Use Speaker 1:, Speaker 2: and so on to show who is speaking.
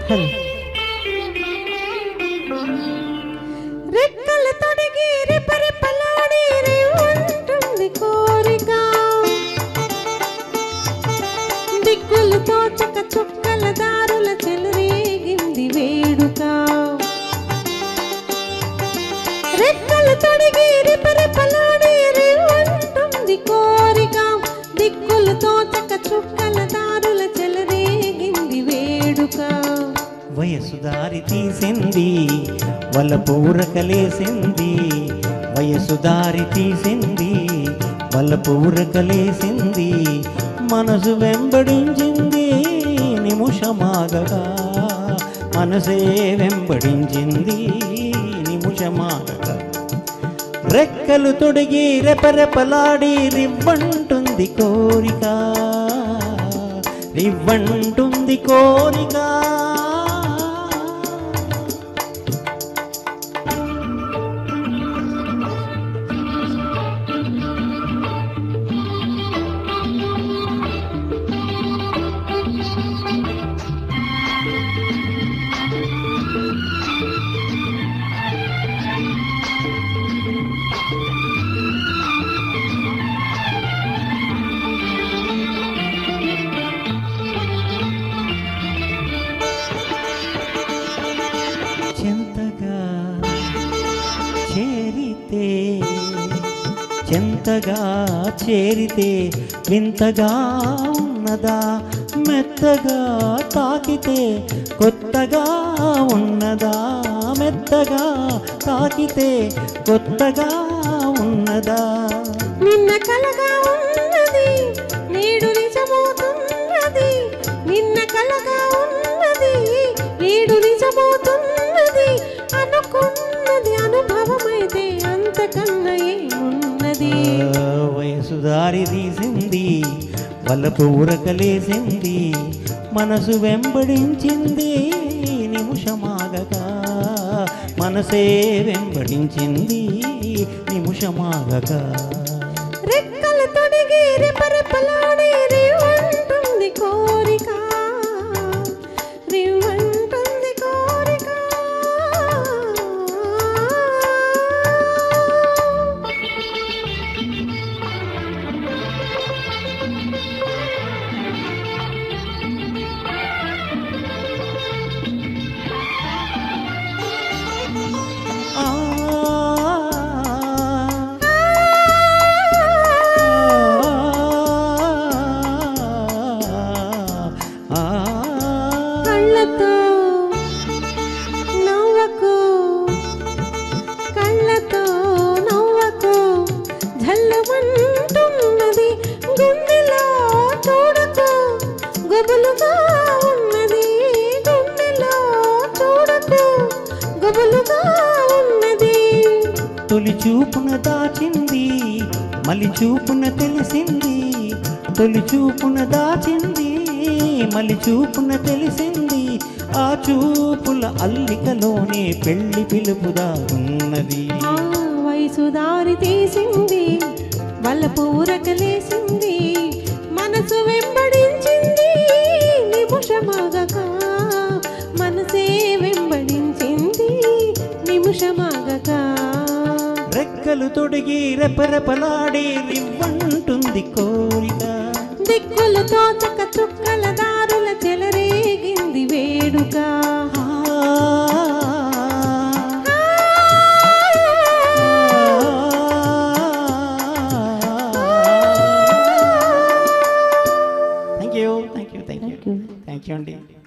Speaker 1: రెక్కలు తొడిగి రెపరెపలాడి ఉంటుంది కోరిక దిక్కులు తోచక చుక్కల దారుల చెలరేగింది వేడుక రెక్కలు తొడిగి రెపరెపలాడి ఉంటుంది కోరిక దిక్కులు తోచక చుక్కల దారుల చెలరేగింది వేడుక
Speaker 2: వయసు దారి తీసింది వల్ల పూరకలేసింది వయసు దారి తీసింది వల్ల పూరకలేసింది మనసు వెంబడించింది నిముషమాగగా మనసే వెంబడించింది నిముషమాగగా రెక్కలు తొడిగి రెపరెపలాడి రివ్వంటుంది కోరిక రివ్వంటుంది కోరిక చెంతగా చేరితే చెంతగా చేరితే వింతగా ఉన్నదా మెత్తగా తాకితే కొత్తగా ఉన్నదా మెత్తగా తాకితే కొత్తగా ఉన్నదా
Speaker 1: నిన్న కలగా ఉన్నది నేడు నిజమవుతున్నది నిన్న కలగా ఉన్నది నేడు నిజమవుతున్నది అనుకున్నది అనుభవమైతే అంతకన్నా ఏమున్నది
Speaker 2: ఆ, వయసు దారి తీసింది వలపు ఉరకలేసింది మనసు వెంబడించింది నిమిషమాగగా మనసే వెంబడించింది నిమిషమాగగా
Speaker 1: రెక్కలు తొడిగి రెపరెపలాడి రివ్వంటుంది కోరిక రివ్వంటుంది కోరిక
Speaker 2: ఆ, ఆ,
Speaker 1: కళ్ళతో నవ్వకు కళ్ళతో నవ్వకు జల్లమంటున్నది గుండెలో చూడకు గొబలుగా ఉన్నది గుండెలో చూడకు గొబలుగా ఉన్నది
Speaker 2: తొలి చూపున దాచింది మలి చూపున తెలిసింది తొలి చూపున దాచింది మలి చూపున తెలిసింది ఆ చూపుల అల్లికలోనే పెళ్లి పిలుపుదా ఉన్నది
Speaker 1: ఆ వయసు దారి తీసింది వల్లపు ఊరకలేసింది మనసు వెంబడించింది నిమిషమాగక మనసే వెంబడించింది నిమిషమాగక
Speaker 2: రెక్కలు తొడిగి రెపరెపలాడి రివ్వంటుంది కోరిక
Speaker 1: దిక్కులు తోచక చుక్కల దారుల చెలరేగింది వేడుక
Speaker 2: ఆ, thank you thank you thank you thank you అండి